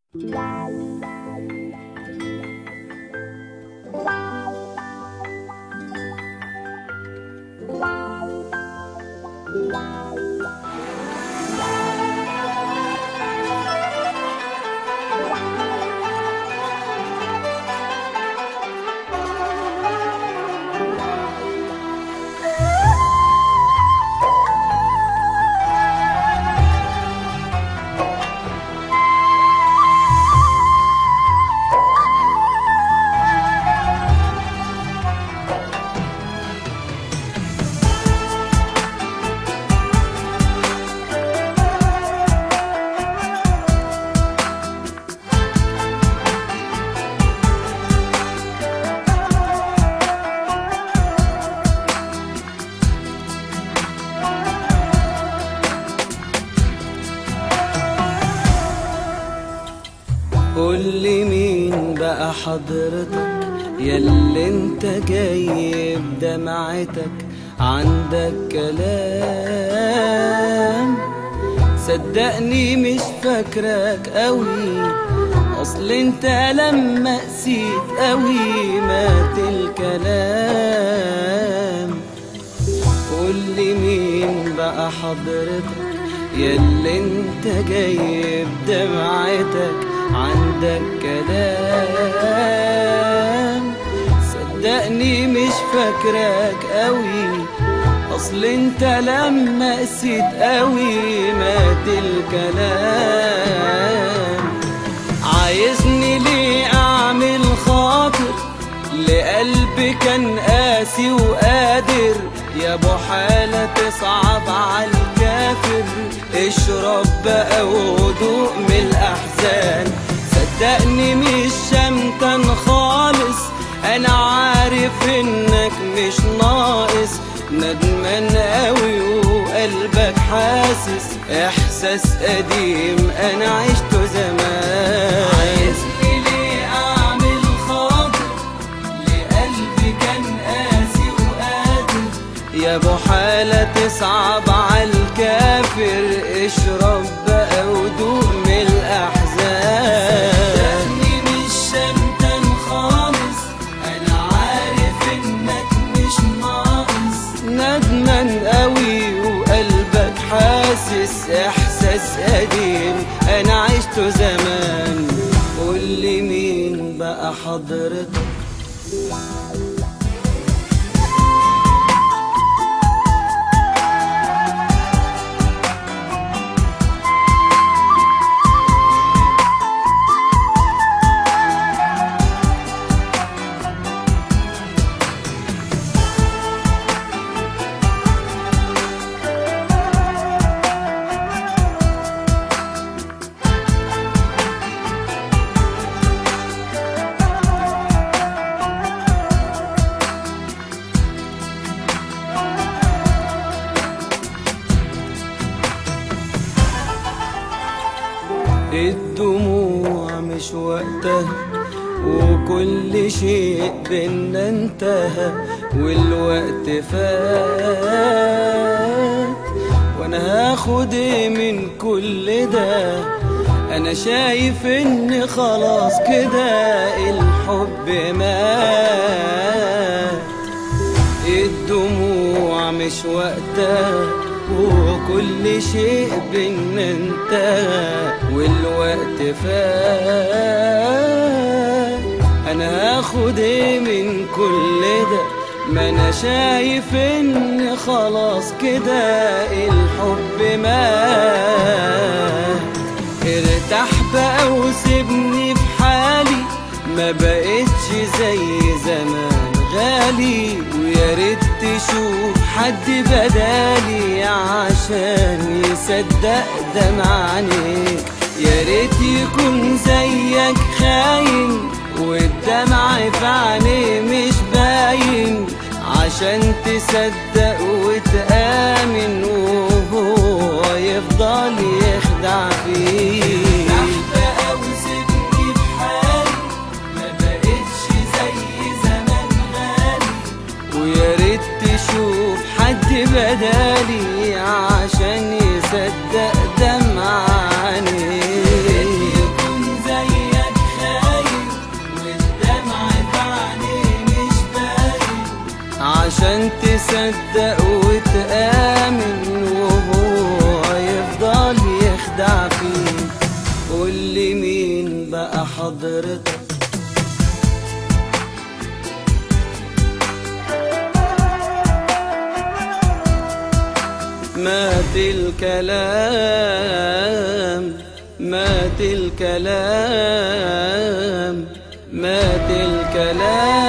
قول لي مين بقى حضرتك ياللي انت جاي بدمعتك عندك كلام صدقني مش فاكرك قوي اصل انت لما قسيت قوي مات الكلام قول لي مين بقى حضرتك ياللي انت جاي بدمعتك عندك كلام صدقني مش فاكرك قوي اصل انت لما قسيت قوي مات الكلام عايزني ليه اعمل خاطر لقلبي كان قاسي وقادر يا ابو حالة تصعب على الكافر اشرب بقى ودوق من الاحزان صدقني مش شمتان خالص انا عارف انك مش ناقص ندمان قوي وقلبك حاسس احساس قديم انا عشته زمان عايزني ليه اعمل خاطر لقلبي كان قاسي وقادر يا ابو حالة تصعب على الكافر اشرب بقى ودوق من الاحزان مش شمتان خالص انا عارف انك مش ناقص ندمان قوي وقلبك حاسس احساس قديم انا عشته زمان قول لي مين بقى حضرتك الدموع مش وقتها وكل شيء بينا انتهى والوقت فات وانا هاخد ايه من كل ده انا شايف ان خلاص كده الحب مات الدموع مش وقتها وكل شيء بينا انتهى والوقت فات انا هاخد ايه من كل ده ما انا شايف ان خلاص كده الحب مات ارتاح بقى وسيبني في حالي ما بقتش زي زمان غالي ويا ريت تشوف حد بدالي عشان يصدق دمعانيك يا ريت يكون زيك خاين والدمع في عينيه مش باين عشان تصدق وتآمن وهو يفضل يخدع فيك بقى وسيبني في حالي ما بقتش زي زمان غالي ويا ريت تشوف حد بدالي عشان يصدق دمعاني يكون زي تصدق وتآمن وهو يفضل يخدع فيك قول لي مين بقى حضرتك مات الكلام مات الكلام مات الكلام